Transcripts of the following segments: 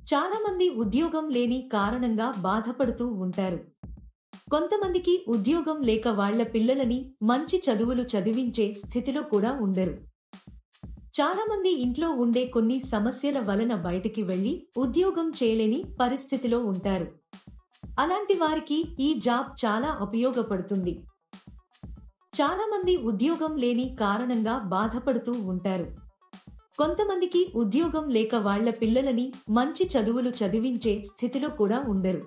చాలా మంది ఉద్యోగం లేని కారణంగా బాధపడుతూ ఉంటారు కొంతమందికి ఉద్యోగం లేక వాళ్ళ పిల్లలని మంచి చదువులు చదివించే స్థితిలో కూడా ఉండరు చాలా మంది ఇంట్లో ఉండే కొన్ని సమస్యల వలన బయటికి వెళ్లి ఉద్యోగం చేయలేని పరిస్థితిలో ఉంటారు అలాంటి వారికి ఈ జాబ్ చాలా ఉపయోగపడుతుంది చాలా మంది ఉద్యోగం లేని కారణంగా బాధపడుతూ ఉంటారు కొంతమందికి ఉద్యోగం లేక వాళ్ళ పిల్లలని మంచి చదువులు చదివించే స్థితిలో కూడా ఉండరు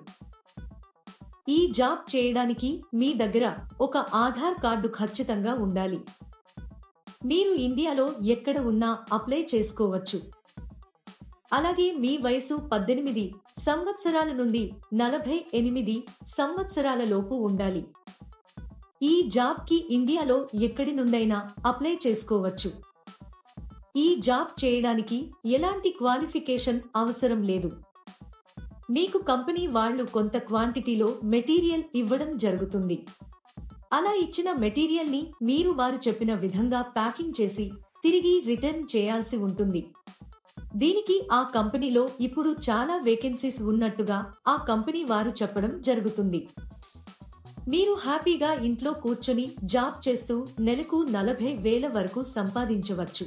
ఈ జాబ్ చేయడానికి మీ దగ్గర ఒక ఆధార్ కార్డు ఖచ్చితంగా ఉండాలి మీరు ఇండియాలో ఎక్కడ ఉన్నా అప్లై చేసుకోవచ్చు అలాగే మీ వయసు పద్దెనిమిది సంవత్సరాల నుండి నలభై ఎనిమిది సంవత్సరాల లోపు ఉండాలి ఈ జాబ్ కి ఇండియాలో ఎక్కడి నుండైనా అప్లై చేసుకోవచ్చు ఈ జాబ్ చేయడానికి ఎలాంటి క్వాలిఫికేషన్ అవసరం లేదు మీకు కంపెనీ వాళ్ళు కొంత క్వాంటిటీలో మెటీరియల్ ఇవ్వడం జరుగుతుంది అలా ఇచ్చిన మెటీరియల్ ని మీరు వారు చెప్పిన విధంగా ప్యాకింగ్ చేసి తిరిగి రిటర్న్ చేయాల్సి ఉంటుంది దీనికి ఆ కంపెనీలో ఇప్పుడు చాలా వేకెన్సీస్ ఉన్నట్టుగా ఆ కంపెనీ వారు చెప్పడం జరుగుతుంది మీరు హ్యాపీగా ఇంట్లో కూర్చొని జాబ్ చేస్తూ నెలకు నలభై వేల వరకు సంపాదించవచ్చు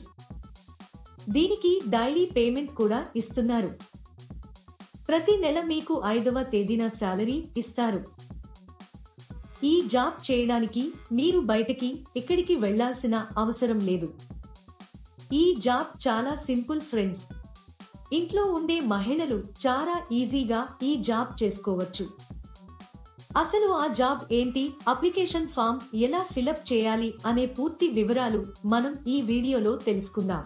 దీనికి డైలీ పేమెంట్ కూడా ఇస్తున్నారు ప్రతి నెల మీకు ఐదవ తేదీన శాలరీ ఇస్తారు ఈ జాబ్ చేయడానికి మీరు బయటకి ఎక్కడికి వెళ్లాల్సిన అవసరం లేదు ఈ జాబ్ చాలా సింపుల్ ఫ్రెండ్స్ ఇంట్లో ఉండే మహిళలు చాలా ఈజీగా ఈ జాబ్ చేసుకోవచ్చు అసలు ఆ జాబ్ ఏంటి అప్లికేషన్ ఫామ్ ఎలా ఫిలప్ చేయాలి అనే పూర్తి వివరాలు మనం ఈ వీడియోలో తెలుసుకుందాం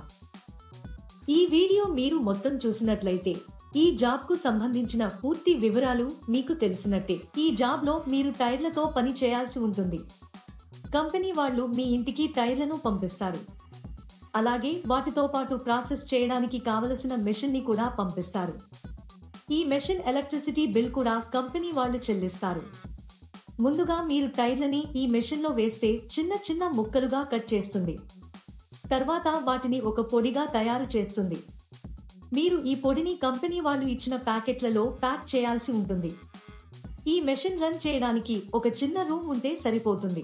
ఈ వీడియో మీరు మొత్తం చూసినట్లయితే ఈ జాబ్ కు సంబంధించిన పూర్తి వివరాలు మీకు తెలిసినట్టే ఈ జాబ్ లో మీరు టైర్లతో పని చేయాల్సి ఉంటుంది కంపెనీ వాళ్ళు మీ ఇంటికి టైర్లను పంపిస్తారు అలాగే వాటితో పాటు ప్రాసెస్ చేయడానికి కావలసిన మెషిన్ ని కూడా పంపిస్తారు ఈ మెషిన్ ఎలక్ట్రిసిటీ బిల్ కూడా కంపెనీ వాళ్ళు చెల్లిస్తారు ముందుగా మీరు టైర్లని ఈ మెషిన్ లో వేస్తే చిన్న చిన్న ముక్కలుగా కట్ చేస్తుంది తర్వాత వాటిని ఒక పొడిగా తయారు చేస్తుంది మీరు ఈ పొడిని కంపెనీ వాళ్ళు ఇచ్చిన ప్యాకెట్లలో ప్యాక్ చేయాల్సి ఉంటుంది ఈ మెషిన్ రన్ చేయడానికి ఒక చిన్న రూమ్ ఉంటే సరిపోతుంది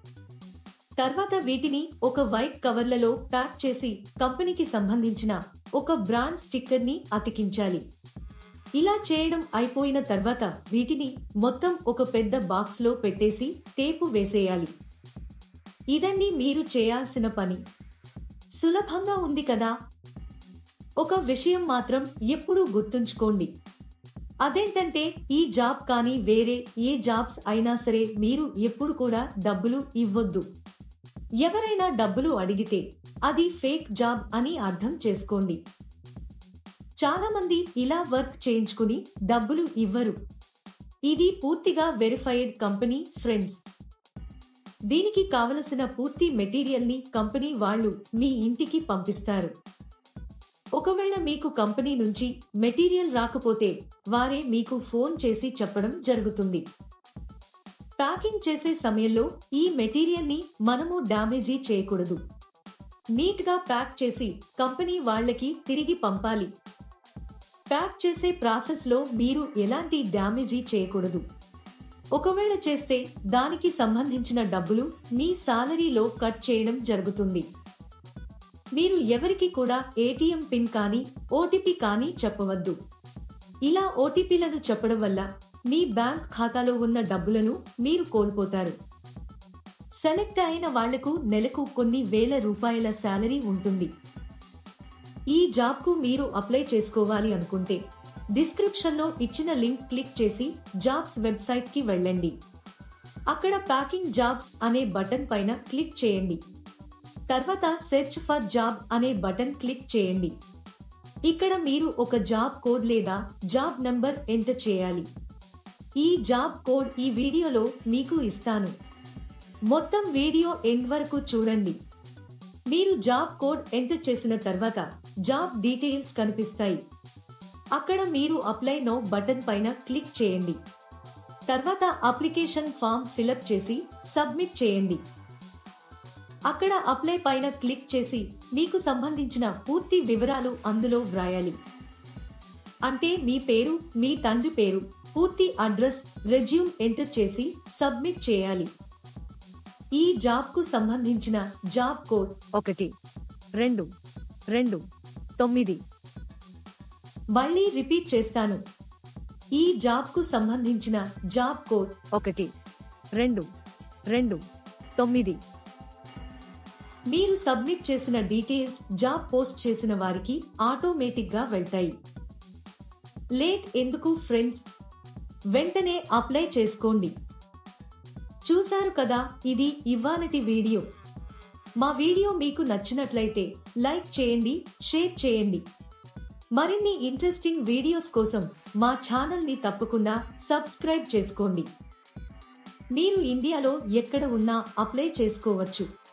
తర్వాత వీటిని ఒక వైట్ కవర్లలో ప్యాక్ చేసి కంపెనీకి సంబంధించిన ఒక బ్రాండ్ స్టిక్కర్ ని అతికించాలి ఇలా చేయడం అయిపోయిన తర్వాత వీటిని మొత్తం ఒక పెద్ద బాక్స్ లో పెట్టేసి టేపు వేసేయాలి ఇదండి మీరు చేయాల్సిన పని సులభంగా ఉంది కదా ఒక విషయం మాత్రం ఎప్పుడూ గుర్తుంచుకోండి అదేంటంటే ఈ జాబ్ కానీ వేరే ఏ జాబ్స్ అయినా సరే మీరు ఎప్పుడు కూడా డబ్బులు ఇవ్వొద్దు ఎవరైనా డబ్బులు అడిగితే అది ఫేక్ జాబ్ అని అర్థం చేసుకోండి చాలా మంది ఇలా వర్క్ చేయించుకుని డబ్బులు ఇవ్వరు ఇది పూర్తిగా వెరిఫైడ్ కంపెనీ ఫ్రెండ్స్ దీనికి కావలసిన పూర్తి మెటీరియల్ ని కంపెనీ వాళ్ళు మీ ఇంటికి పంపిస్తారు ఒకవేళ మీకు కంపెనీ నుంచి మెటీరియల్ రాకపోతే వారే మీకు ఫోన్ చేసి చెప్పడం జరుగుతుంది ప్యాకింగ్ చేసే సమయంలో ఈ మెటీరియల్ ని మనము డ్యామేజీ చేయకూడదు నీట్ గా ప్యాక్ చేసి కంపెనీ వాళ్ళకి తిరిగి పంపాలి ప్యాక్ చేసే ప్రాసెస్ లో మీరు ఎలాంటి డ్యామేజీ చేయకూడదు ఒకవేళ చేస్తే దానికి సంబంధించిన డబ్బులు మీ సాలరీలో కట్ చేయడం జరుగుతుంది మీరు ఎవరికి కూడా ఏటీఎం పిన్ కానీ ఓటీపీ కానీ చెప్పవద్దు ఇలా ఓటీపీలను చెప్పడం వల్ల మీ బ్యాంక్ ఖాతాలో ఉన్న డబ్బులను మీరు కోల్పోతారు సెలెక్ట్ అయిన వాళ్లకు నెలకు కొన్ని వేల రూపాయల శాలరీ ఉంటుంది ఈ జాబ్కు మీరు అప్లై చేసుకోవాలి అనుకుంటే డిస్క్రిప్షన్లో ఇచ్చిన లింక్ క్లిక్ చేసి జాబ్స్ వెబ్సైట్ కి వెళ్ళండి అక్కడ ప్యాకింగ్ జాబ్స్ అనే బటన్ పైన క్లిక్ చేయండి తర్వాత సెర్చ్ ఫర్ జాబ్ అనే బటన్ క్లిక్ చేయండి ఇక్కడ మీరు ఒక జాబ్ కోడ్ లేదా జాబ్ నంబర్ ఎంటర్ చేయాలి ఈ జాబ్ కోడ్ ఈ వీడియోలో మీకు ఇస్తాను మొత్తం వీడియో ఎండ్ వరకు చూడండి మీరు జాబ్ కోడ్ ఎంటర్ చేసిన తర్వాత జాబ్ డీటెయిల్స్ కనిపిస్తాయి అక్కడ మీరు అప్లై నో బటన్ పైన క్లిక్ చేయండి తర్వాత అప్లికేషన్ ఫామ్ ఫిలప్ చేసి సబ్మిట్ చేయండి అక్కడ అప్లై పైన క్లిక్ చేసి మీకు సంబంధించిన పూర్తి వివరాలు అందులో వ్రాయాలి అంటే మీ పేరు మీ తండ్రి పేరు పూర్తి అడ్రస్ రెజ్యూమ్ ఎంటర్ చేసి సబ్మిట్ చేయాలి ఈ జాబ్కు సంబంధించిన జాబ్ కోడ్ ఒకటి రెండు రెండు తొమ్మిది మళ్ళీ రిపీట్ చేస్తాను ఈ జాబ్కు సంబంధించిన జాబ్ కోడ్ ఒకటి రెండు రెండు తొమ్మిది మీరు సబ్మిట్ చేసిన డీటెయిల్స్ జాబ్ పోస్ట్ చేసిన వారికి ఆటోమేటిక్గా వెళ్తాయి లేట్ ఎందుకు ఫ్రెండ్స్ వెంటనే అప్లై చేసుకోండి చూశారు కదా ఇది ఇవాళటి వీడియో మా వీడియో మీకు నచ్చినట్లయితే లైక్ చేయండి షేర్ చేయండి మరిన్ని ఇంట్రెస్టింగ్ వీడియోస్ కోసం మా ఛానల్ని తప్పకుండా సబ్స్క్రైబ్ చేసుకోండి మీరు ఇండియాలో ఎక్కడ ఉన్నా అప్లై చేసుకోవచ్చు